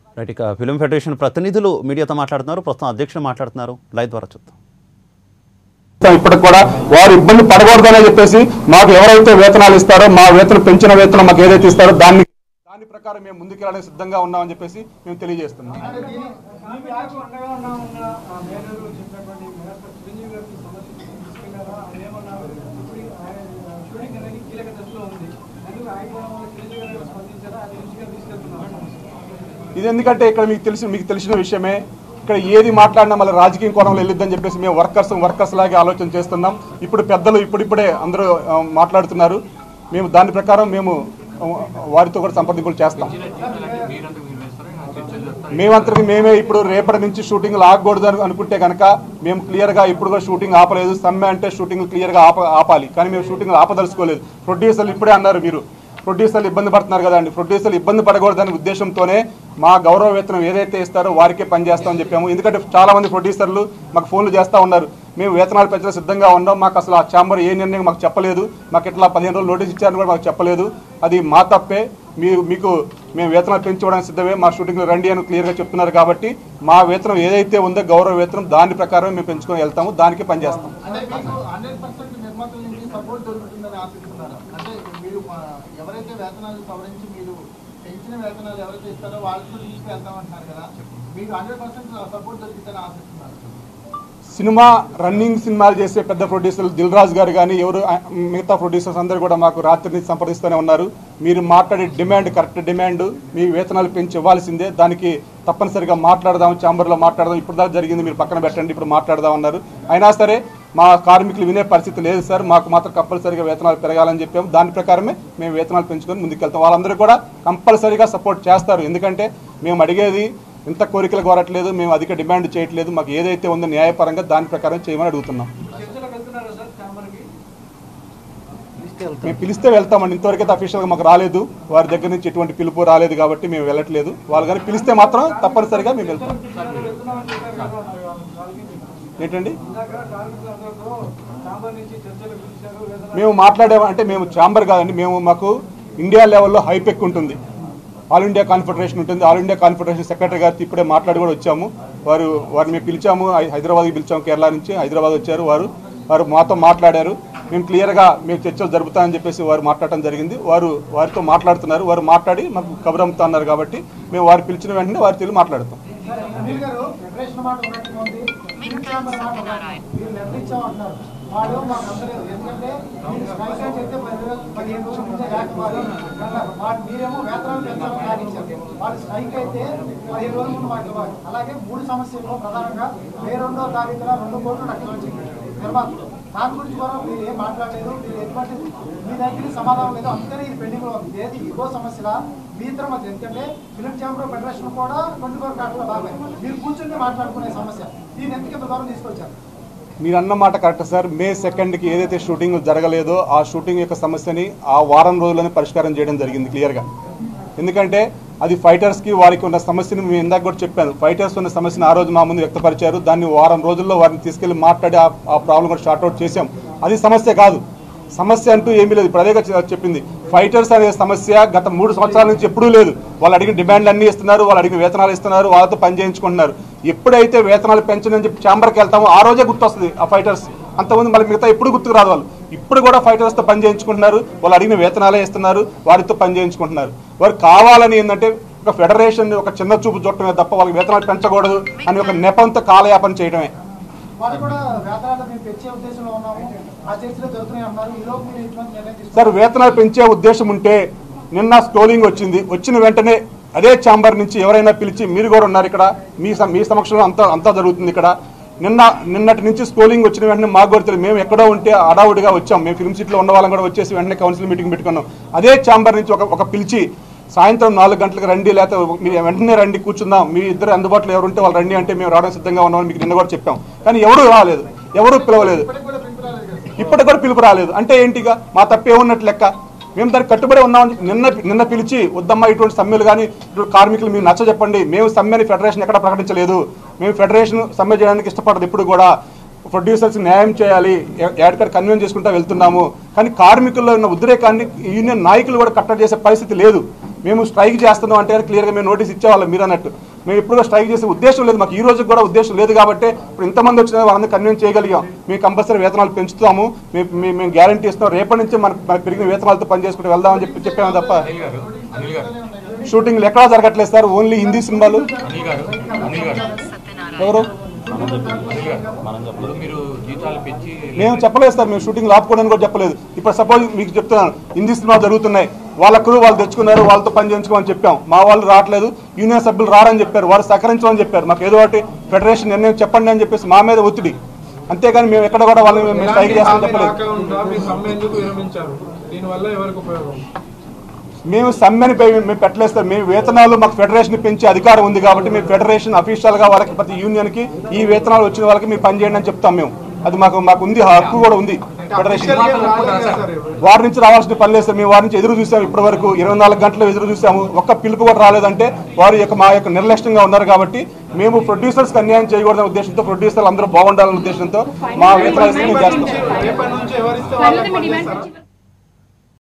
Right ఇక film federation ప్రతినిధులు మీడియాతో మాట్లాడుతున్నారు ప్రస్తుతం అధ్యక్షులు మాట్లాడుతున్నారు లైవ్ ద్వారా చూద్దాం ఇప్పటికి కూడా వారు ఇబ్బంది పడకూడదనే చెప్పేసి మాకు ఎవరైతే వేతనాలు ఇస్తారో మా వేతనం పెంచిన వేతనం మాకు ఏదైతే ఇస్తారో దాన్ని దాని ప్రకారం మేము ముందుకెళ్ళడానికి సిద్ధంగా ఉన్నామని చెప్పేసి మేము తెలియజేస్తున్నాం ఇది ఎందుకంటే ఇక్కడ మీకు తెలిసి మీకు తెలిసిన విషయమే ఇక్కడ ఏది మాట్లాడినా మళ్ళీ రాజకీయ కోణంలో వెళ్ళిద్దని చెప్పేసి మేము వర్కర్స్ వర్కర్స్ లాగే ఆలోచన చేస్తున్నాం ఇప్పుడు పెద్దలు ఇప్పుడిప్పుడే అందరూ ఆ, మాట్లాడుతున్నారు మేము దాని ప్రకారం మేము ఆ, వారితో కూడా సంప్రదింపులు చేస్తాం మేమంతటికి మేమే ఇప్పుడు రేపటి నుంచి షూటింగ్ ఆగకూడదు అని అనుకుంటే కనుక మేము క్లియర్గా ఇప్పుడు కూడా షూటింగ్ ఆపలేదు సమ్మె అంటే షూటింగ్ క్లియర్గా ఆప ఆపాలి కానీ మేము షూటింగ్ ఆపదలుచుకోలేదు ప్రొడ్యూసర్లు ఇప్పుడే అన్నారు మీరు ప్రొడ్యూసర్లు ఇబ్బంది పడుతున్నారు కదండి ప్రొడ్యూసర్లు ఇబ్బంది పడకూడదనే ఉద్దేశంతోనే మా గౌరవ వేతనం ఏదైతే ఇస్తారో వారికే పనిచేస్తామని చెప్పాము ఎందుకంటే చాలా మంది ప్రొడ్యూసర్లు మాకు ఫోన్లు చేస్తూ ఉన్నారు మేము వేతనాలు పెంచడం సిద్ధంగా ఉన్నాం మాకు అసలు ఆ ఛాంబర్ ఏ నిర్ణయం మాకు చెప్పలేదు మాకు ఇట్లా పదిహేను రోజులు నోటీస్ ఇచ్చారని కూడా మాకు చెప్పలేదు అది మా తప్పే మీ మీకు మేము వేతనాలు పెంచుకోవడానికి సిద్ధమే మా షూటింగ్లో రండి అని క్లియర్గా చెప్తున్నారు కాబట్టి మా వేతనం ఏదైతే ఉందో గౌరవ వేతనం దాని ప్రకారం మేము పెంచుకొని వెళ్తాము దానికి పనిచేస్తాం అంటే మీకు హండ్రెడ్ పర్సెంట్ నిర్మాతల నుంచి సపోర్ట్ దొరుకుతుందని ఆశిస్తున్నారు అంటే మీరు ఆ, ఎవరైతే వేతనాలు సవరించి మీరు పెంచిన వేతనాలు ఎవరైతే ఇస్తారో వాళ్ళతో తీసుకెళ్తామంటున్నారు కదా మీకు హండ్రెడ్ పర్సెంట్ సపోర్ట్ దొరుకుతుందని ఆశిస్తున్నారు సినిమా రన్నింగ్ సినిమాలు చేసే పెద్ద ప్రొడ్యూసర్లు దిల్ రాజు గారు కానీ ఎవరు ఆ, మిగతా ప్రొడ్యూసర్స్ అందరూ కూడా మాకు రాత్రి నుంచి సంప్రదిస్తూనే ఉన్నారు మీరు మాట్లాడే డిమాండ్ కరెక్ట్ డిమాండ్ మీ వేతనాలు పెంచి ఇవ్వాల్సిందే దానికి తప్పనిసరిగా మాట్లాడదాం ఛాంబర్లో మాట్లాడదాం ఇప్పుడు దాకా జరిగింది మీరు పక్కన పెట్టండి ఇప్పుడు మాట్లాడదాం అన్నారు అయినా సరే మా కార్మికులు వినే పరిస్థితి లేదు సార్ మాకు మాత్రం కంపల్సరీగా వేతనాలు పెరగాలని చెప్పాము దాని ప్రకారమే మేము వేతనాలు పెంచుకొని ముందుకెళ్తాం వాళ్ళందరూ కూడా కంపల్సరీగా సపోర్ట్ చేస్తారు ఎందుకంటే మేము అడిగేది ఇంత కోరికలు కోరట్లేదు మేము అధిక డిమాండ్ చేయట్లేదు మాకు ఏదైతే ఉందో న్యాయపరంగా దాని ప్రకారం చేయమని అడుగుతున్నాం మేము పిలిస్తే వెళ్తామండి ఇంతవరకైతే అఫీషియల్గా మాకు రాలేదు వారి దగ్గర నుంచి ఎటువంటి పిలుపు రాలేదు కాబట్టి మేము వెళ్ళట్లేదు వాళ్ళు కానీ పిలిస్తే మాత్రం తప్పనిసరిగా మేము వెళ్తాం ఏంటండి మేము మాట్లాడే అంటే మేము ఛాంబర్ కాదండి మేము మాకు ఇండియా లెవెల్లో హైపెక్ ఉంటుంది ఆల్ ఇండియా కాన్ఫెడరేషన్ ఉంటుంది ఆల్ ఇండియా కాన్ఫెడరేషన్ సెక్రటరీ గారితో ఇప్పుడే మాట్లాడి కూడా వచ్చాము వారు వారిని మేము పిలిచాము హై- హైదరాబాద్కి పిలిచాము కేరళ నుంచి హైదరాబాద్ వచ్చారు వారు వారు మాతో మాట్లాడారు మేము క్లియర్గా మేము చర్చలు జరుపుతామని చెప్పేసి వారు మాట్లాడటం జరిగింది వారు వారితో మాట్లాడుతున్నారు వారు మాట్లాడి మాకు కబురు అమ్ముతా అన్నారు కాబట్టి మేము వారు పిలిచిన వెంటనే వారి తెలివి మాట్లాడతాం అనిల్ గారు ఫెడరేషన్ మాట ఉన్నట్టుగా ఉంది ఫిలిం ఛాంబర్ మాట ఉన్నది. మీరు నిర్ణయించామంటున్నారు వాడు మాకు అందలేదు ఎందుకంటే మీరు స్ట్రైక్ అని చెప్తే పది రోజులు పదిహేను రోజుల ముందే రాకపోవాలి అన్నారు వాడు మీరేమో వేతనాలు పెంచాలని కానిచ్చారు వాళ్ళు స్ట్రైక్ అయితే పదిహేను రోజుల ముందు మాకు ఇవ్వాలి అలాగే మూడు సమస్యల్లో ప్రధానంగా మే రెండో తారీఖున రెండు కోట్లు లక్షలు వచ్చింది నిర్మాతలు దాని గురించి కూడా మీరు ఏం మాట్లాడలేదు మీరు ఎటువంటి మీ దగ్గర సమాధానం లేదు అందుకని ఇది పెండింగ్ లో ఉంది ఏది ఇగో సమస్యల మీ ఇద్దరు మధ్య ఎందుకంటే ఫిలిం ఛాంబర్ ఫెడరేషన్ కూడా ట్వంటీ ఫోర్ కాట్లో బాగా మీరు కూర్చుని మాట్లాడుకునే సమస్య దీన్ని ఎందుకు ఇంత దూరం తీసుకొచ్చారు మీరు అన్న మాట కరెక్ట్ సార్ మే సెకండ్కి ఏదైతే షూటింగ్ జరగలేదో ఆ షూటింగ్ యొక్క సమస్యని ఆ వారం రోజుల్లోనే పరిష్కారం చేయడం జరిగింది క్లియర్గా ఎందుకంటే అది ఫైటర్స్కి వారికి ఉన్న సమస్యను మేము ఇందాక కూడా చెప్పాను ఫైటర్స్ ఉన్న సమస్యను ఆ రోజు మా ముందు వ్యక్తపరిచారు దాన్ని వారం రోజుల్లో వారిని తీసుకెళ్లి మాట్లాడి ఆ- ఆ ప్రాబ్లం కూడా షార్ట్అవుట్ చేసాం అది సమస్య కాదు సమస్య అంటూ ఏమీ లేదు ఇప్పుడు అదేగా చె- చెప్పింది ఫైటర్స్ అనే సమస్య గత మూడు సంవత్సరాల నుంచి ఎప్పుడూ లేదు వాళ్ళు అడిగిన డిమాండ్లు అన్నీ ఇస్తున్నారు వాళ్ళు అడిగిన వేతనాలు ఇస్తున్నారు వాళ్ళతో పని చేయించుకుంటున్నారు ఎప్పుడైతే వేతనాలు పెంచనని చెప్పి ఛాంబర్కి వెళ్తామో ఆ రోజే గుర్తొస్తుంది ఆ ఫైటర్స్ అంతకుముందు మళ్ళీ మిగతా ఎప్పుడు గుర్తుకు రాదు వాళ్ళు ఇప్పుడు కూడా ఫైటర్స్తో పని చేయించుకుంటున్నారు వాళ్ళు అడిగిన వేతనాలే ఇస్తున్నారు వారితో పని చేయించుకుంటున్నారు వారు కావాలని ఏంటంటే ఒక ఫెడరేషన్ ఒక చిన్న చూపు చూడటమే తప్ప వాళ్ళకి వేతనాలు పెంచకూడదు అని ఒక నెపంతో కాలయాపన చేయడమే వాళ్ళు కూడా వేతనాలు మేము పెంచే ఉద్దేశంలో ఉన్నాము ఆ చర్చలో జరుగుతున్నాయి అన్నారు ఈ లోపు మీరు ఇటువంటి నిర్ణయం తీసుకున్నారు సార్ వేతనాలు పెంచే ఉద్దేశం ఉంటే నిన్న స్టోలింగ్ వచ్చింది వచ్చిన వెంటనే అదే ఛాంబర్ నుంచి ఎవరైనా పిలిచి మీరు కూడా ఉన్నారు ఇక్కడ మీ సమ- మీ సమక్షంలో అంతా అంతా జరుగుతుంది ఇక్కడ నిన్న నిన్నటి నుంచి స్కోలింగ్ వచ్చిన వెంటనే మాకు కూడా తెలియదు మేము ఎక్కడో ఉంటే అడావుడిగా వచ్చాం మేము ఫిల్మ్ సిటీలో ఉన్న వాళ్ళం కూడా వచ్చేసి వెంటనే కౌన్సిల్ మీటింగ్ పెట్టుకున్నాం అదే ఛాంబర్ నుంచి ఒక ఒక పిలిచి సాయంత్రం నాలుగు గంటలకు రండి లేకపోతే మీరు వెంటనే రండి కూర్చుందాం మీ ఇద్దరు అందుబాటులో ఎవరు ఉంటే వాళ్ళు రండి అంటే మేము రావడం సిద్ధంగా ఉన్నామని మీకు నిన్న కూడా చెప్పాం కానీ ఎవరు రాలేదు ఎవరు పిలవలేదు ఇప్పటికి కూడా పిలుపు రాలేదు కదా సార్. ఇప్పటికి కూడా పిలుపు రాలేదు అంటే ఏంటిగా మా తప్పే ఉన్నట్టు లెక్క మేము దానికి కట్టుబడి ఉన్నాం నిన్న నిన్న పిలిచి వద్దమ్మా ఇటువంటి సమ్మెలు కానీ ఇటువంటి కార్మికులు మీరు నచ్చ చెప్పండి మేము సమ్మెని ఫెడరేషన్ ఎక్కడ ప్రకటించలేదు మేము ఫెడరేషన్ సమ్మె చేయడానికి ఇష్టపడదు ఇప్పుడు కూడా ప్రొడ్యూసర్స్ న్యాయం చేయాలి ఎక్కడికక్కడ కన్వీన్ చేసుకుంటా వెళ్తున్నాము కానీ కార్మికుల్లో ఉన్న ఉద్రేకాన్ని యూనియన్ నాయకులు కూడా కట్టడి చేసే పరిస్థితి లేదు మేము స్ట్రైక్ చేస్తున్నాం అంటే క్లియర్గా మేము నోటీస్ ఇచ్చేవాళ్ళం మీరు అన్నట్టు మేము ఎప్పుడూ స్ట్రైక్ చేసే ఉద్దేశం లేదు మాకు ఈ రోజు కూడా ఉద్దేశం లేదు కాబట్టి ఇప్పుడు ఇంతమంది వచ్చిన వాళ్ళని కన్విన్స్ చేయగలిగాం మేము కంపల్సరీ వేతనాలు పెంచుతాము మేము మేము- మేము గ్యారంటీ ఇస్తాం రేపటి నుంచి మన మన పెరిగిన వేతనాలతో పనిచేసుకుంటూ వెళ్దామని చెప్పి చెప్పాము తప్ప అనిల్ గారు అనిల్ గారు షూటింగ్లు ఎక్కడా జరగట్లేదు సార్ ఓన్లీ హిందీ సినిమాలు అనిల్ గారు అనిల్ గారు ఎవరు అనిల్ గారు ఇప్పుడు మీరు జీతాలు పెంచి మేము చెప్పలేదు సార్ మేము షూటింగ్ ఆపుకోవడానికి కూడా చెప్పలేదు ఇప్పుడు సపోజ్ మీకు చెప్తున్నాను హిందీ సినిమా జరుగుతున్నాయి వాళ్ళ క్రూ వాళ్ళు తెచ్చుకున్నారు వాళ్ళతో పని చేయించుకోమని చెప్పాం మా వాళ్ళు రావట్లేదు యూనియన్ సభ్యులు రారని చెప్పారు వారు సహకరించమని చెప్పారు మాకు ఏదో ఒకటి ఫెడరేషన్ నిర్ణయం చెప్పండి అని చెప్పేసి మా మీద ఒత్తిడి అంతేగాని మేము ఎక్కడ కూడా వాళ్ళు మేము స్ట్రైక్ ఎలాంటి చేస్తామని హామీ చెప్పలేదు రాకుండా మీ సమ్మె ఎందుకు విరమించారు దీనివల్ల ఎవరికి ఉపయోగం మేము సమ్మెని పై మేము పెట్టలేదు సార్ మేము వేతనాలు మాకు ఫెడరేషన్ పెంచే అధికారం ఉంది కాబట్టి మేము ఫెడరేషన్ అఫీషియల్ గా వాళ్ళకి ప్రతి యూనియన్ కి ఈ వేతనాలు వచ్చిన వాళ్ళకి మీరు పని చేయండి అని చెప్తాం మేము అది మాకు మాకు ఉంది హక్కు కూడా ఉంది ఫెడరేషన్ Official గా రాలేదు సార్ ఎవరు. వారి నుంచి రావాల్సిన పని లేదు సార్ మేము వారి నుంచి ఎదురు చూసాము ఇప్పటి వరకు ఇరవై నాలుగు గంటలు ఎదురు చూసాము ఒక్క పిలుపు కూడా రాలేదంటే వారు యొక్క మా యొక్క నిర్లక్ష్యంగా ఉన్నారు కాబట్టి మేము ప్రొడ్యూసర్స్ అన్యాయం చేయకూడదనే ఉద్దేశంతో ప్రొడ్యూసర్లు అందరూ బాగుండాలనే ఉద్దేశంతో మా వేతనాలు ఇస్తే మేము చేస్తాం రేపటి నుంచి ఎవరిస్తే ఫైనల్ వాళ్ళకి మీ పని డిమాండ్ చేస్తారా? గురించి